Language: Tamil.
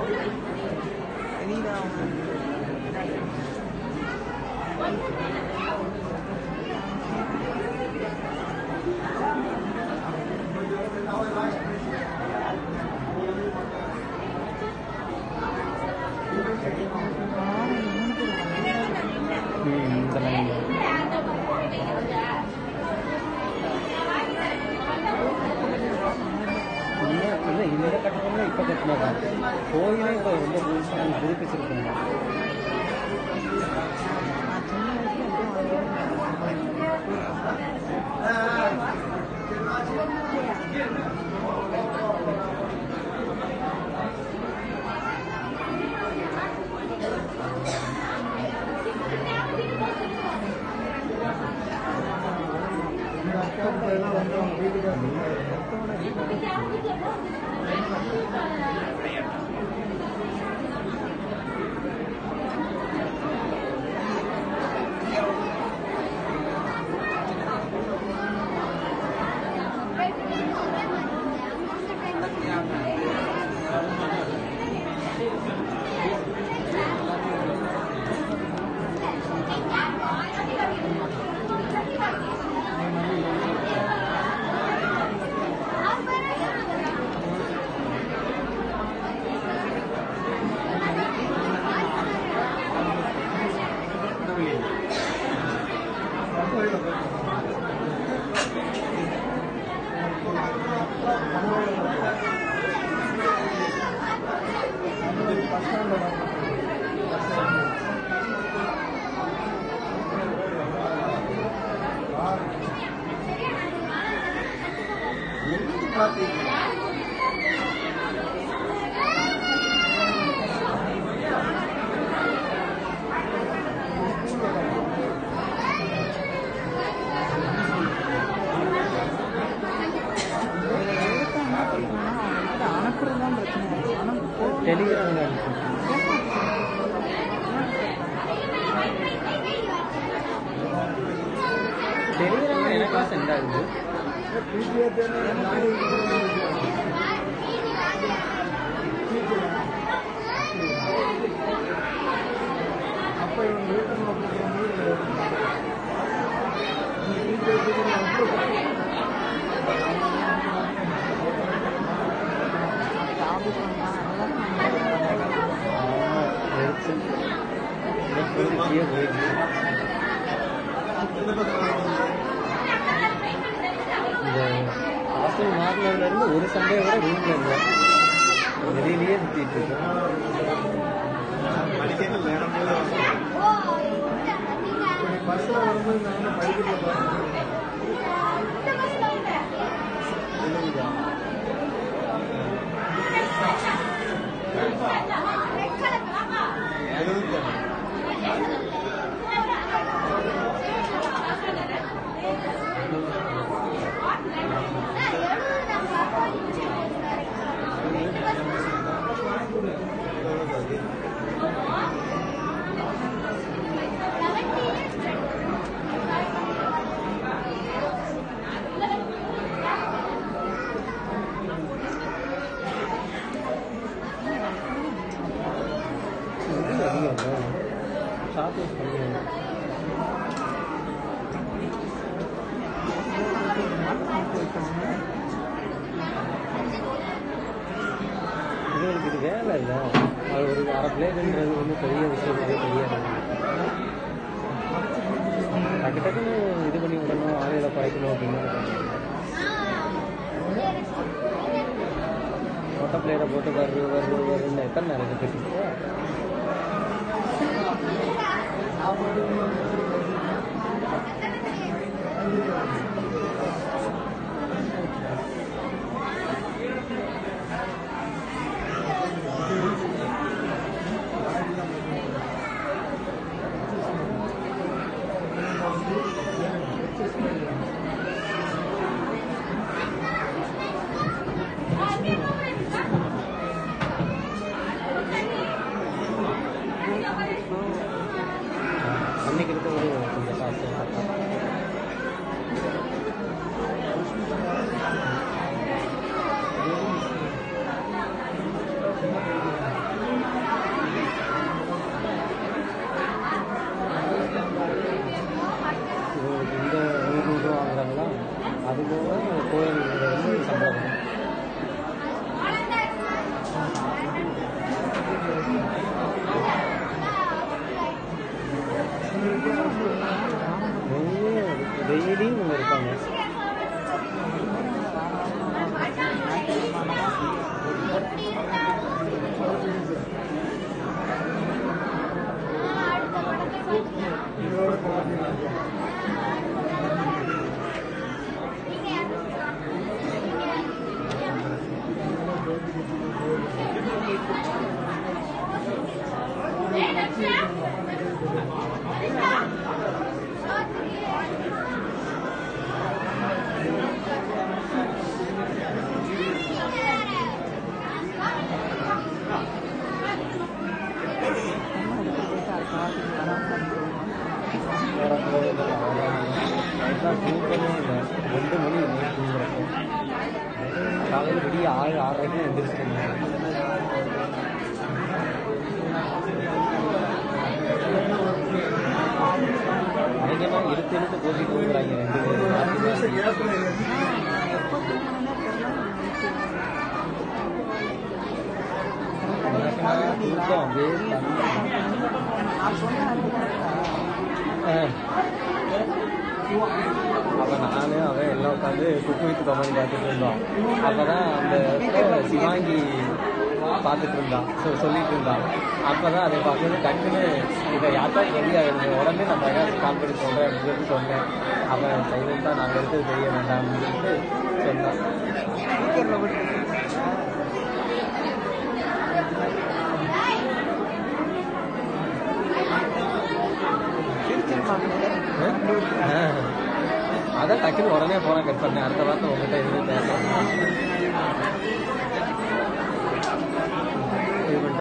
ம், இந்த லைன் இல்லை இல்லை இந்த கட்டணம்லாம் இப்போ கட்டினதா கோயிலே இப்போ ரொம்ப புதுசாக புதுப்பிச்சிருக்கீங்க அனுப்புறது தான் பிரச்சனை அனுப்பு டெலிகிராமில் இருக்கு டெலிகிராமில் எனக்கா சென்ட் ஆகுது ஜாபு பண்ணா எல்லாரும் ஆமாம் எடுத்து இப்படியே போயிடுச்சு இந்த ஹாஸ்டல் மாறினதுலேருந்து ஒரு சண்டே கூட ரூமில் இல்லை வெளியிலேயே சுற்றிட்டு இருக்கேன் பஸ்ல வரும்போது நான் படிக்கல இது அதிகம் இல்லை ஷாப்பிங் பண்ணுவேன் இவங்களுக்கு இது வேலை இல்லை அது ஒரு அரை பிளேடுன்றது வந்து பெரிய விஷயம் பெரிய தெரியாது டக்கு டக்குன்னு இது பண்ணி விடணும் ஆலையில பழைக்கணும் அப்படின்னு மொட்டை பிளேடை போட்டு வருது வருது வருதுன்னு எத்தனை நேரம் இது கட்டிட்டு அன்னைக்கு இருக்க ஒரு கொஞ்சம் காசு காலையில் விடிய ஆறு ஆறரைக்கு எந்திரிச்சிருந்தேன் அதிகமாக இழுத்து இழுத்து போட்டி தூங்குறாங்க ரெண்டு பேரும் எப்போ தூங்கணும்னே தெரியல எனக்குன்னா தூக்கம் அப்படியே தண்ணி நான் சொன்னேன் அப்போ நானு அவன் எல்லாம் உட்காந்து குக்கு வித்து கமெண்ட் பார்த்துட்டு இருந்தோம் அப்பதான் அந்த இடத்துல சிவாங்கி பார்த்துட்டு இருந்தான் ஸோ சொல்லிட்டு இருந்தான் அப்பதான் அதை பார்த்து டக்குன்னு இதை யார்ட்டா சொல்லி அது உடனே நான் பிரகாஷ் கால் பண்ணி சொல்றேன் அப்படின்னு சொல்லிட்டு சொன்னேன் அவன் சைலண்டாக நாங்கள் எடுத்தது தெரிய வேண்டாம் அப்படின்னு சொல்லிட்டு சொன்னான் ஸ்பீக்கரில் போட்டு சிரிச்சிருப்பாங்களே ஆ. அதான் டக்குன்னு உடனே போன கட் பண்ணேன் அடுத்த வார்த்தை உங்ககிட்ட எதுவும் பேச